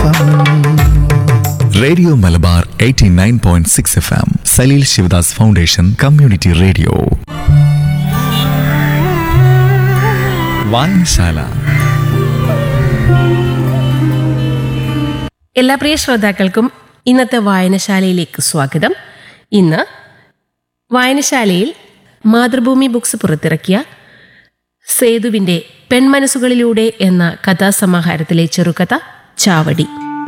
Radio Malabar 89.6 F M Saleel Shivadas foundation community radio വായനശാല എല്ലാ പ്രിയ ശ്രോതാക്കൾക്കും ഇന്നത്തെ വായനശാലയിലേക്ക് സ്വാഗതം ഇന്ന് വായനശാലയിൽ മാതൃഭൂമി ബുക്സ് പുറത്തിറക്കിയ സേതുവിൻ്റെ പെൺമനസ്സുകളിലൂടെ എന്ന കഥാസമാഹാരത്തിലെ ചെറുകഥ ചാവടി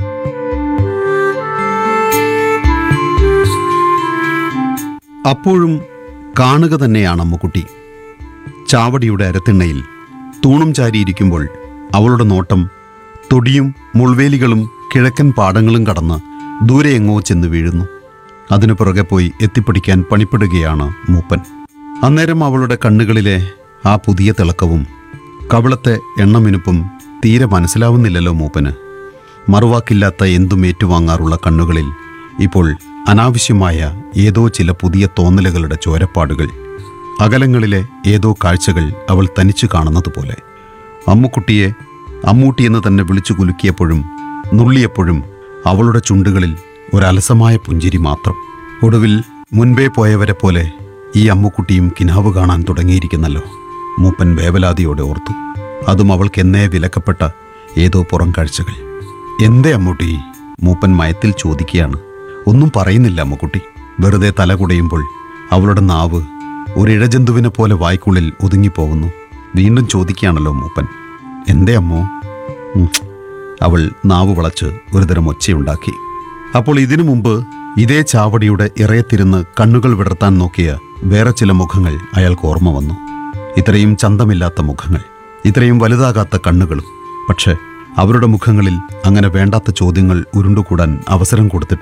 അപ്പോഴും കാണുക തന്നെയാണ് അമ്മുക്കുട്ടി ചാവടിയുടെ അരത്തിണ്ണയിൽ തൂണും ചാരിയിരിക്കുമ്പോൾ അവളുടെ നോട്ടം തൊടിയും മുൾവേലികളും കിഴക്കൻ പാടങ്ങളും കടന്ന് ദൂരെ എങ്ങോ ചെന്ന് വീഴുന്നു അതിനു പുറകെ പോയി എത്തിപ്പിടിക്കാൻ പണിപ്പെടുകയാണ് മൂപ്പൻ അന്നേരം അവളുടെ കണ്ണുകളിലെ ആ പുതിയ തിളക്കവും കവിളത്തെ എണ്ണമിനുപ്പും തീരെ മനസ്സിലാവുന്നില്ലല്ലോ മൂപ്പന് മറുവാക്കില്ലാത്ത എന്തും ഏറ്റുവാങ്ങാറുള്ള കണ്ണുകളിൽ ഇപ്പോൾ അനാവശ്യമായ ഏതോ ചില പുതിയ തോന്നലുകളുടെ ചോരപ്പാടുകൾ അകലങ്ങളിലെ ഏതോ കാഴ്ചകൾ അവൾ തനിച്ചു കാണുന്നത് പോലെ അമ്മുക്കുട്ടിയെ അമ്മൂട്ടിയെന്ന് തന്നെ വിളിച്ചു കുലുക്കിയപ്പോഴും നുള്ളിയപ്പോഴും അവളുടെ ചുണ്ടുകളിൽ ഒരലസമായ പുഞ്ചിരി മാത്രം ഒടുവിൽ മുൻപേ പോയവരെ പോലെ ഈ അമ്മുക്കുട്ടിയും കിനാവ് കാണാൻ തുടങ്ങിയിരിക്കുന്നല്ലോ മൂപ്പൻ വേവലാതിയോടെ ഓർത്തു അതും അവൾക്ക് എന്നേ വിലക്കപ്പെട്ട ഏതോ പുറം കാഴ്ചകൾ എന്തേ അമ്മൂട്ടി മൂപ്പൻ മയത്തിൽ ചോദിക്കുകയാണ് ഒന്നും പറയുന്നില്ല അമ്മുക്കുട്ടി വെറുതെ തല കുടയുമ്പോൾ അവളുടെ നാവ് ഒരു ഇഴജന്തുവിനെ പോലെ വായ്ക്കുള്ളിൽ ഒതുങ്ങിപ്പോകുന്നു വീണ്ടും ചോദിക്കുകയാണല്ലോ മൂപ്പൻ എന്തേ അമ്മോ ഉം. അവൾ നാവ് വളച്ച് ഒരുതരം ഒച്ചയുണ്ടാക്കി അപ്പോൾ ഇതിനു മുമ്പ് ഇതേ ചാവടിയുടെ ഇറയത്തിരുന്ന് കണ്ണുകൾ വിടർത്താൻ നോക്കിയ വേറെ ചില മുഖങ്ങൾ അയാൾക്ക് ഓർമ്മ വന്നു ഇത്രയും ചന്തമില്ലാത്ത മുഖങ്ങൾ ഇത്രയും വലുതാകാത്ത കണ്ണുകളും പക്ഷേ അവരുടെ മുഖങ്ങളിൽ അങ്ങനെ വേണ്ടാത്ത ചോദ്യങ്ങൾ ഉരുണ്ടുകൂടാൻ അവസരം കൊടുത്തിട്ടില്ല